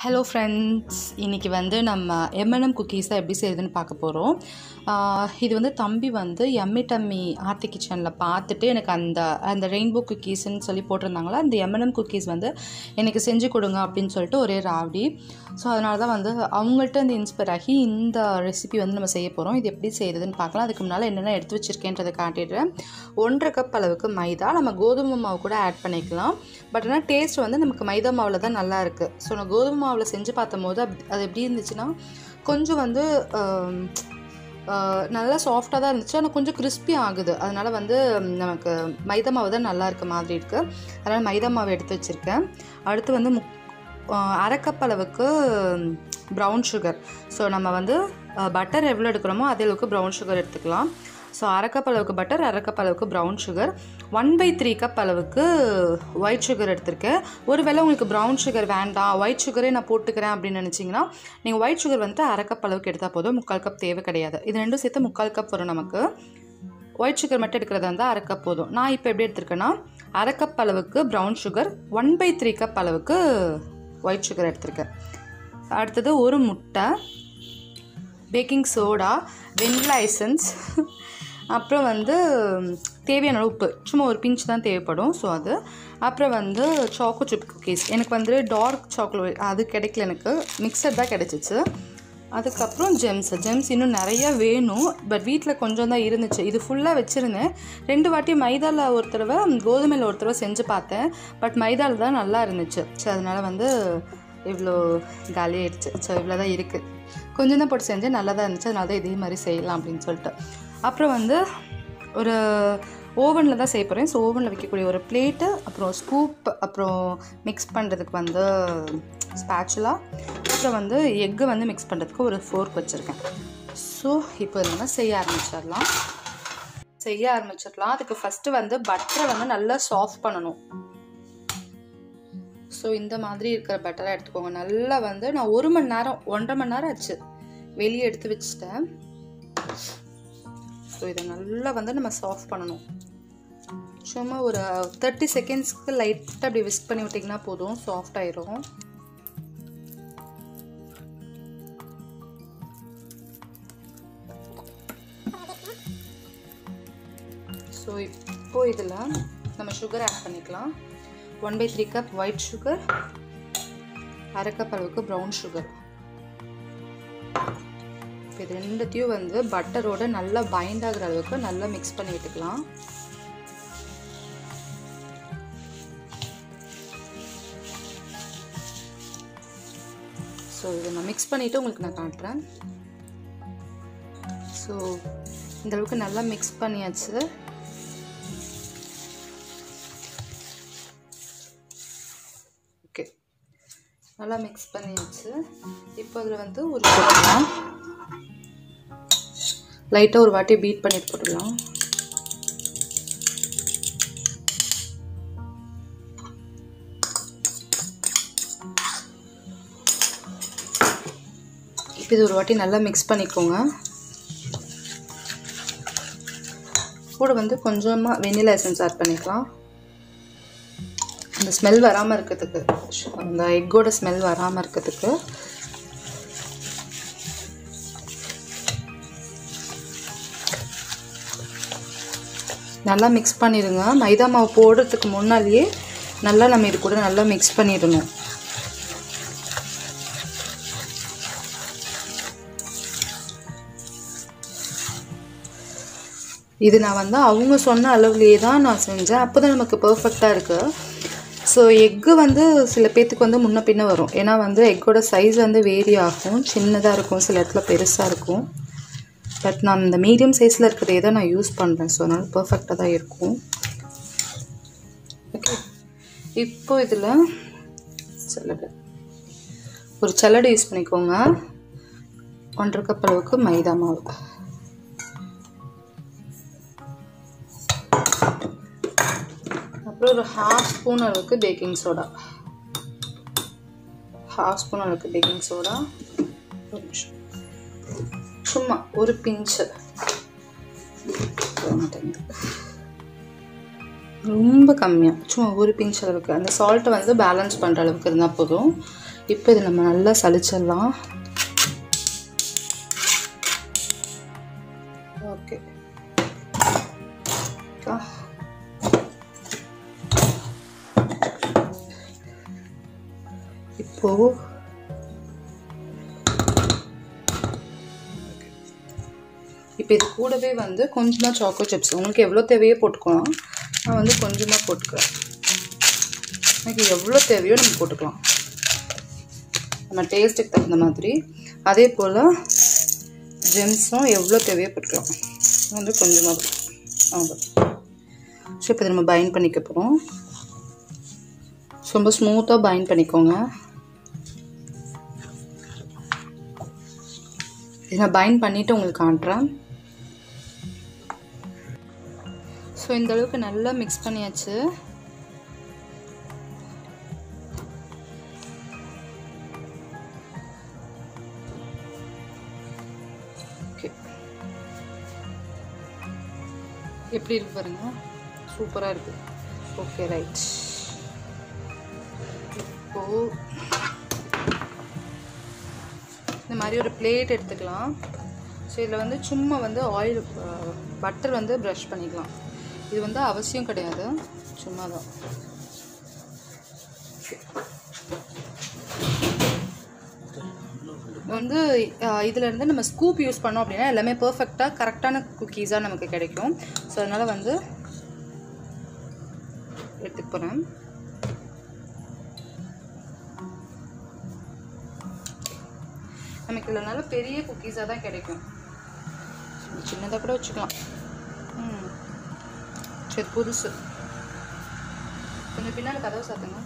hello friends இன்றைக்கி வந்து நம்ம எம்என்எம் குக்கீஸ் தான் எப்படி செய்யுதுன்னு பார்க்க போகிறோம் இது வந்து தம்பி வந்து எம்மி டம்மி ஆர்த்தி கிச்சனில் பார்த்துட்டு எனக்கு அந்த அந்த ரெயின்போ குக்கீஸ்ன்னு சொல்லி போட்டிருந்தாங்களா அந்த எம்என்எம் குக்கீஸ் வந்து எனக்கு செஞ்சு கொடுங்க அப்படின்னு சொல்லிட்டு ஒரே ராவடி ஸோ அதனால தான் வந்து அவங்கள்ட்ட இந்த இன்ஸ்பயர் ஆகி இந்த ரெசிபி வந்து நம்ம செய்ய போகிறோம் இது எப்படி செய்யுதுன்னு பார்க்கலாம் அதுக்கு முன்னால் என்னென்ன எடுத்து வச்சுருக்கேன்றதை காட்டிடுறேன் ஒன்றரை கப் அளவுக்கு மைதா நம்ம கோதுமை மாவு கூட ஆட் பண்ணிக்கலாம் பட் ஆனால் டேஸ்ட் வந்து நமக்கு மைதா மாவில் தான் நல்லா இருக்குது ஸோ நான் கோதுமை மாவில் செஞ்சு பார்த்தம்போது அப் அது எப்படி இருந்துச்சுன்னா கொஞ்சம் வந்து ஆம், ஆஹ், நல்லா சாஃப்டாக தான் இருந்துச்சு ஆனால் கொஞ்சம் கிறிஸ்பி ஆகுது அதனால் வந்து நமக்கு மைதா மாவு தான் நல்லா இருக்க மாதிரி இருக்குது அதனால் மைதா மாவு எடுத்து வச்சுருக்கேன் அடுத்து வந்து முக் ஆஹ், அரை கப் அளவுக்கு ப்ரௌன் சுகர் ஸோ நம்ம வந்து பட்டர் எவ்வளோ எடுக்கிறோமோ அதே அளவுக்கு ப்ரௌன் சுகர் எடுத்துக்கலாம் ஸோ அரை கப் அளவுக்கு பட்டர் அரை கப் அளவுக்கு brown sugar one by three cup அளவுக்கு ஒயிட் சுகர் எடுத்திருக்கேன் ஒருவேளை உங்களுக்கு ப்ரௌன் சுகர் வேண்டாம் ஒயிட் சுகரே நான் போட்டுக்கிறேன் அப்படின்னு நினச்சிங்கன்னா நீங்கள் ஒயிட் சுகர் வந்துட்டு அரை கப் அளவுக்கு எடுத்தால் போதும் முக்கால் கப் தேவை கிடையாது இது ரெண்டும் சேர்த்து முக்கால் கப் வரும் நமக்கு ஒயிட் சுகர் மட்டும் எடுக்கிறதா இருந்தால் அரை கப் போதும் நான் இப்போ எப்படி எடுத்திருக்கேன்னா அரை கப் அளவுக்கு brown sugar one by three cup அளவுக்கு ஒயிட் சுகர் எடுத்திருக்கேன் அடுத்தது ஒரு முட்டை பேக்கிங் சோடா வெனிலா எசன்ஸ் அப்புறம் வந்து தேவையான உப்பு சும்மா ஒரு பிஞ்ச் தான் தேவைப்படும் ஸோ அது அப்புறம் வந்து சாக்கோ சிப் குக்கீஸ் எனக்கு வந்து டார்க் சாக்லேட் அது கிடைக்கல எனக்கு மிக்சர் தான் கிடச்சிச்சு அதுக்கப்புறம் ஜெம்ஸ் ஜெம்ஸ் இன்னும் நிறைய வேணும் பட் வீட்டில் கொஞ்சம் தான் இருந்துச்சு இது ஃபுல்லாக வச்சுருந்தேன் ரெண்டு வாட்டி மைதாவில் ஒரு தடவை கோதுமையில் ஒரு தடவை செஞ்சு பார்த்தேன் பட் மைதாவில் தான் நல்லா இருந்துச்சு ஸோ அதனால் வந்து இவ்வளோ காலியாயிடுச்சு ஸோ இவ்வளோ தான் இருக்குது கொஞ்சம் தான் போட்டு செஞ்சேன் நல்லா தான் இருந்துச்சு அதனால தான் இதே மாதிரி செய்யலாம் அப்படின்னு சொல்லிட்டு அப்புறம் வந்து ஒரு ஓவனில் தான் செய்ய போகிறேன் ஸோ ஓவனில் வைக்கக்கூடிய ஒரு பிளேட்டு அப்புறம் ஸ்கூப் அப்புறம் மிக்ஸ் பண்ணுறதுக்கு வந்து ஸ்பேச்சுலா அப்புறம் வந்து எக்கு வந்து மிக்ஸ் பண்ணுறதுக்கு ஒரு ஃபோர்க் வச்சுருக்கேன் ஸோ இப்போ நம்ம செய்ய ஆரம்பிச்சிடலாம் செய்ய ஆரம்பிச்சிடலாம் அதுக்கு ஃபஸ்ட்டு வந்து பட்டரை வந்து நல்லா சாஃப்ட் பண்ணணும் ஸோ இந்த மாதிரி இருக்கிற பட்டராக எடுத்துக்கோங்க நல்லா வந்து நான் ஒரு மணி நேரம் ஒன்றரை மணி நேரம் ஆச்சு வெளியே எடுத்து வச்சுட்டேன் ஸோ இதை நல்லா வந்து நம்ம சாஃப்ட் பண்ணணும் சும்மா ஒரு தேர்ட்டி செகண்ட்ஸ்க்கு லைட்டாக அப்படி விஸ்க் பண்ணி விட்டிங்கன்னா போதும் சாஃப்ட் ஆயிரும் ஸோ இப்போ இதில் நம்ம சுகர் ஆட் பண்ணிக்கலாம் one by three cup white sugar அரை கப் அளவுக்கு ப்ரௌன் சுகர் இது ரெண்டுத்தையும் வந்து பட்டரோட நல்லா பைண்ட் ஆகுற அளவுக்கு நல்லா மிக்ஸ் பண்ணி விட்டுக்கலாம் ஸோ இதை நான் மிக்ஸ் பண்ணிவிட்டு உங்களுக்கு நான் காட்டுறேன் ஸோ இந்த அளவுக்கு நல்லா மிக்ஸ் பண்ணியாச்சு ஓகே நல்லா மிக்ஸ் பண்ணியாச்சு இப்போ அதில் வந்து ஒரு போட்டுடலாம் லைட்டாக ஒரு வாட்டி பீட் பண்ணிட்டு போட்டுடலாம் இப்போ இது ஒரு வாட்டி நல்லா மிக்ஸ் பண்ணிக்கோங்க கூட வந்து கொஞ்சமாக வெனிலா எசன்ஸ் ஆட் பண்ணிக்கலாம் அந்த ஸ்மெல் வராமல் இருக்கிறதுக்கு அந்த எக்கோட ஸ்மெல் வராமல் இருக்கிறதுக்கு நல்லா மிக்ஸ் பண்ணிடுங்க மைதா மாவு போடுறதுக்கு முன்னாடியே நல்லா நம்ம இது கூட நல்லா மிக்ஸ் பண்ணிடணும் இது நான் வந்து அவங்க சொன்ன அளவுலேயே தான் நான் செஞ்சேன் அப்போ தான் நமக்கு பர்ஃபெக்டாக இருக்குது ஸோ எக்கு வந்து சில பேர்த்துக்கு வந்து முன்ன பின்ன வரும் ஏன்னா வந்து எக்கோட சைஸ் வந்து வேரி ஆகும் சின்னதாக இருக்கும் சில இடத்துல பெருசாக இருக்கும் பட் நான் இந்த மீடியம் சைஸில் இருக்கிறதே தான் நான் யூஸ் பண்ணுறேன் ஸோ அதனால் பர்ஃபெக்டாக தான் இருக்கும் ஓகே இப்போ இதில் சல்லடை ஒரு சல்லடை யூஸ் பண்ணிக்கோங்க ஒன்றரை கப் அளவுக்கு மைதா மாவு அப்புறம் ஒரு ஹாஃப் ஸ்பூன் அளவுக்கு பேக்கிங் சோடா ஹாஃப் ஸ்பூன் அளவுக்கு பேக்கிங் சோடா ஒரு நிமிஷம் சும்மா ஒரு பிஞ்சு ரொம்ப கம்மியாக சும்மா ஒரு பிஞ்ச் அளவுக்கு அந்த சால்ட்டை வந்து பேலன்ஸ் பண்ணுற அளவுக்கு இருந்தால் போதும் இப்போ இது நம்ம நல்லா சலிச்சிடலாம் ஓகே இப்போ இப்போ இது கூடவே வந்து கொஞ்சமாக சாக்கோ சிப்ஸ் உங்களுக்கு எவ்வளோ தேவையோ போட்டுக்கலாம் நான் வந்து கொஞ்சமாக போட்டுக்கிறேன் எனக்கு எவ்வளோ தேவையோ நம்ம போட்டுக்கலாம் நம்ம டேஸ்ட்டுக்கு தகுந்த மாதிரி அதே போல் ஜெம்ஸும் எவ்வளோ தேவையோ போட்டுக்கலாம் வந்து கொஞ்சமாக ஆமாம் ஸோ இப்போ நம்ம பைண்ட் பண்ணிக்க போகிறோம் ரொம்ப ஸ்மூத்தாக பைண்ட் பண்ணிக்கோங்க இதை நான் பைண்ட் பண்ணிவிட்டு உங்களுக்கு காட்டுறேன் ஸோ இந்த அளவுக்கு நல்லா மிக்ஸ் பண்ணியாச்சு ஓகே எப்படி இருக்கு பாருங்க சூப்பராக இருக்கு ஓகே ரைட் இப்போ இந்த மாதிரி ஒரு பிளேட் எடுத்துக்கலாம் ஸோ இதில் வந்து சும்மா வந்து ஆயில் பட்டர் வந்து ப்ரஷ் பண்ணிக்கலாம் இது வந்து அவசியம் கிடையாது சும்மா தான் வந்து இதில் இருந்து நம்ம ஸ்கூப் யூஸ் பண்ணோம் அப்படின்னா எல்லாமே பர்ஃபெக்டாக கரெக்டான குக்கீஸாக நமக்கு கிடைக்கும் ஸோ அதனால் வந்து எடுத்துக்க போகிறேன் நமக்கு இதில் நல்ல பெரிய குக்கீஸாக தான் கிடைக்கும் சின்னதாக கூட வச்சுக்கலாம் ம் சரி புதுசு கொஞ்சம் பின்னால் கதவை சாத்துங்க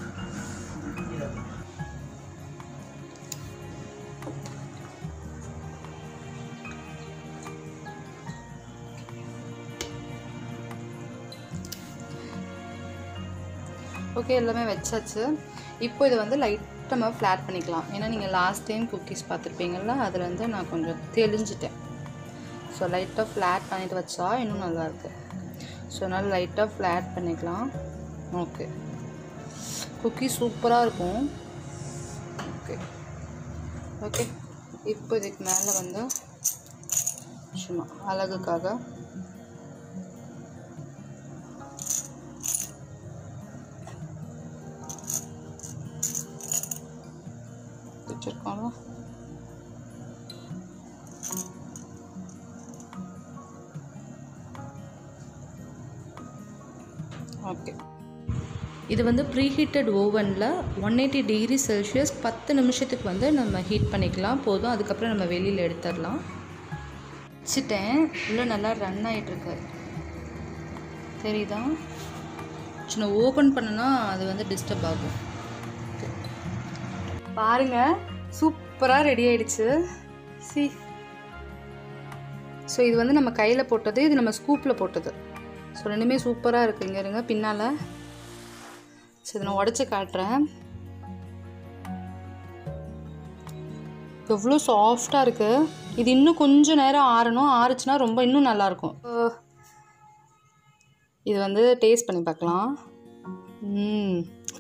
ஓகே எல்லாமே வச்சாச்சு இப்போ இதை வந்து லைட்டாக நம்ம ஃப்ளாட் பண்ணிக்கலாம் ஏன்னா நீங்கள் லாஸ்ட் டைம் குக்கீஸ் பார்த்துருப்பீங்கள்ல அதில் வந்து நான் கொஞ்சம் தெளிஞ்சிட்டேன் ஸோ லைட்டாக ஃப்ளாட் பண்ணிட்டு வச்சா இன்னும் நல்லாயிருக்கு ஸோ அதனால் லைட்டாக ஃப்ளாட் பண்ணிக்கலாம் ஓகே குக்கி சூப்பராக இருக்கும் ஓகே ஓகே இப்போ இதுக்கு மேலே வந்து சும்மா அழகுக்காக வச்சுருக்கோம்ல ஓகே இது வந்து ப்ரீஹீட்டட் ஓவனில் ஒன் எயிட்டி டிகிரி செல்சியஸ் பத்து நிமிஷத்துக்கு வந்து நம்ம ஹீட் பண்ணிக்கலாம் போதும் அதுக்கப்புறம் நம்ம வெளியில் எடுத்துடலாம் வச்சுட்டேன் உள்ளே நல்லா ரன் ஆகிட்டுருக்கு தெரியுதா சின்ன ஓப்பன் பண்ணனா அது வந்து டிஸ்டர்ப் ஆகும் பாருங்க சூப்பராக ரெடி ஆயிடுச்சு சி ஸோ இது வந்து நம்ம கையில் போட்டது இது நம்ம ஸ்கூப்பில் போட்டது ஸோ ரெண்டுமே சூப்பராக இருக்குது இங்கே இருங்க பின்னால் ஸோ இதை நான் உடச்சி காட்டுறேன் எவ்வளோ சாஃப்டாக இருக்குது இது இன்னும் கொஞ்சம் நேரம் ஆறணும் ஆறுச்சுன்னா ரொம்ப இன்னும் நல்லாயிருக்கும் இது வந்து டேஸ்ட் பண்ணி பார்க்கலாம் ம்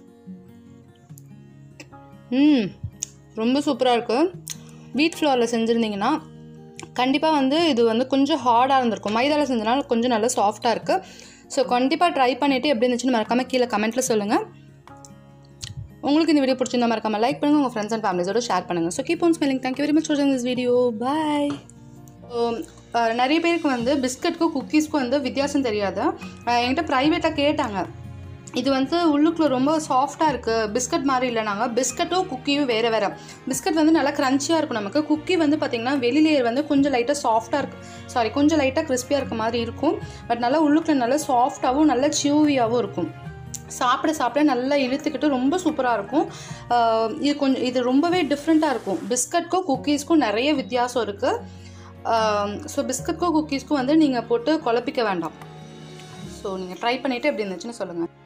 ம் ரொம்ப சூப்பராக இருக்குது வீட் ஃப்ளோரில் செஞ்சுருந்தீங்கன்னா கண்டிப்பாக வந்து இது வந்து கொஞ்சம் ஹார்டாக இருந்திருக்கும் மைதாவில் செஞ்சனால கொஞ்சம் நல்லா சாஃப்டாக இருக்குது ஸோ கண்டிப்பாக ட்ரை பண்ணிவிட்டு எப்படி இருந்துச்சுன்னு மறக்காமல் கீழே கமெண்ட்டில் சொல்லுங்கள் உங்களுக்கு இந்த வீடியோ பிடிச்சிருந்தா மறக்காமல் லைக் பண்ணுங்கள் உங்கள் ஃப்ரெண்ட்ஸ் அண்ட் ஃபேமிலிஸோட ஷேர் பண்ணுங்கள் so keep on smiling thank you very much for this video bye நிறைய பேருக்கு வந்து பிஸ்கட்க்கும் குக்கீஸ்க்கும் வந்து வித்தியாசம் தெரியாது என்கிட்ட ப்ரைவேட்டாக கேட்டாங்க இது வந்து உள்ளுக்குள்ள ரொம்ப சாஃப்டாக இருக்குது பிஸ்கட் மாதிரி இல்லை நாங்கள் பிஸ்கட்டும் குக்கியும் வேறு வேறு பிஸ்கட் வந்து நல்லா க்ரன்ச்சியாக இருக்கும் நமக்கு குக்கி வந்து பார்த்திங்கன்னா வெளியிலேயே வந்து கொஞ்சம் லைட்டாக சாஃப்டாக இருக்கும் சாரி கொஞ்சம் லைட்டாக கிறிஸ்பியாக இருக்க மாதிரி இருக்கும் பட் நல்லா உள்ளுக்குள்ள நல்லா சாஃப்டாகவும் நல்லா சியூவியாகவும் இருக்கும் சாப்பிட சாப்பிட நல்லா இழுத்துக்கிட்டு ரொம்ப சூப்பராக இருக்கும் இது கொஞ்சம் இது ரொம்பவே டிஃப்ரெண்ட்டாக இருக்கும் பிஸ்கட்க்கும் குக்கீஸ்க்கும் நிறைய வித்தியாசம் இருக்குது ஸோ பிஸ்கட்க்கும் குக்கீஸ்க்கும் வந்து நீங்கள் போட்டு குழப்பிக்க வேண்டாம் ஸோ நீங்கள் ட்ரை பண்ணிவிட்டு எப்படி இருந்துச்சுன்னு சொல்லுங்கள்